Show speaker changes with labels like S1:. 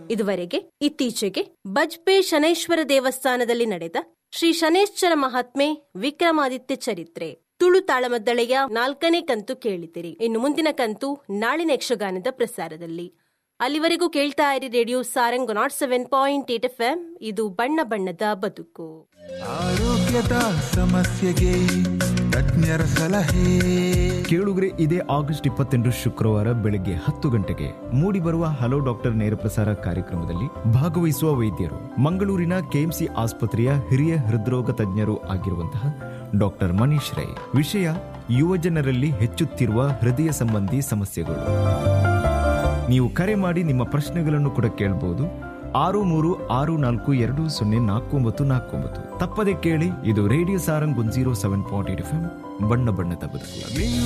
S1: ಇದುವರೆಗೆ ಇತ್ತೀಚೆಗೆ ಬಜ್ಪೆ ಶನೈಶ್ವರ ದೇವಸ್ಥಾನದಲ್ಲಿ ನಡೆದ ಶ್ರೀ ಶನೇಶ್ವರ ಮಹಾತ್ಮೆ ವಿಕ್ರಮಾದಿತ್ಯ ಚರಿತ್ರೆ ತುಳು ತಾಳಮದ್ದಳೆಯ ನಾಲ್ಕನೇ ಕಂತು ಕೇಳಿದಿರಿ ಇನ್ನು ಮುಂದಿನ ಕಂತು ನಾಳಿನ ಯಕ್ಷಗಾನದ ಪ್ರಸಾರದಲ್ಲಿ ಅಲ್ಲಿವರೆಗೂ ಕೇಳ್ತಾ ಇರಿ radio Sarang nought seven point eight F M ಇದು ಬಣ್ಣ ಬಣ್ಣದ ಬದುಕು
S2: ಆರೋಗ್ಯದ ಸಮಸ್ಯೆಗೆ ತಜ್ಞರ ಸಲಹೆ
S3: ಕೇಳುಗರೆ ಇದೇ ಆಗಸ್ಟ್ ಇಪ್ಪತ್ತೆಂಟು ಶುಕ್ರವಾರ ಬೆಳಗ್ಗೆ ಹತ್ತು ಗಂಟೆಗೆ ಮೂಡಿಬರುವ ಹಲೋ ಡಾಕ್ಟರ್ ನೇರ ಪ್ರಸಾರ ಕಾರ್ಯಕ್ರಮದಲ್ಲಿ ಭಾಗವಹಿಸುವ ವೈದ್ಯರು ಮಂಗಳೂರಿನ ಕೆಎಂಸಿ ಆಸ್ಪತ್ರೆಯ ಹಿರಿಯ ಹೃದ್ರೋಗ ತಜ್ಞರು ಆಗಿರುವಂತಹ ಡಾಕ್ಟರ್ ಮನೀಶ್ ರೈ ವಿಷಯ ಯುವಜನರಲ್ಲಿ ಹೆಚ್ಚುತ್ತಿರುವ ಹೃದಯ ಸಂಬಂಧಿ ಸಮಸ್ಯೆಗಳು ನೀವು ಕರೆ ಮಾಡಿ ನಿಮ್ಮ ಪ್ರಶ್ನೆಗಳನ್ನು ಕೂಡ ಕೇಳಬಹುದು ಆರು ಮೂರು ಆರು ನಾಲ್ಕು ಎರಡು ಸೊನ್ನೆ ನಾಲ್ಕು ಒಂಬತ್ತು ನಾಲ್ಕು ಒಂಬತ್ತು ತಪ್ಪದೆ ಕೇಳಿ ಇದು radio Sarang one zero seven point eight F ಬಣ್ಣ ಬಣ್ಣದ ಬದುಕು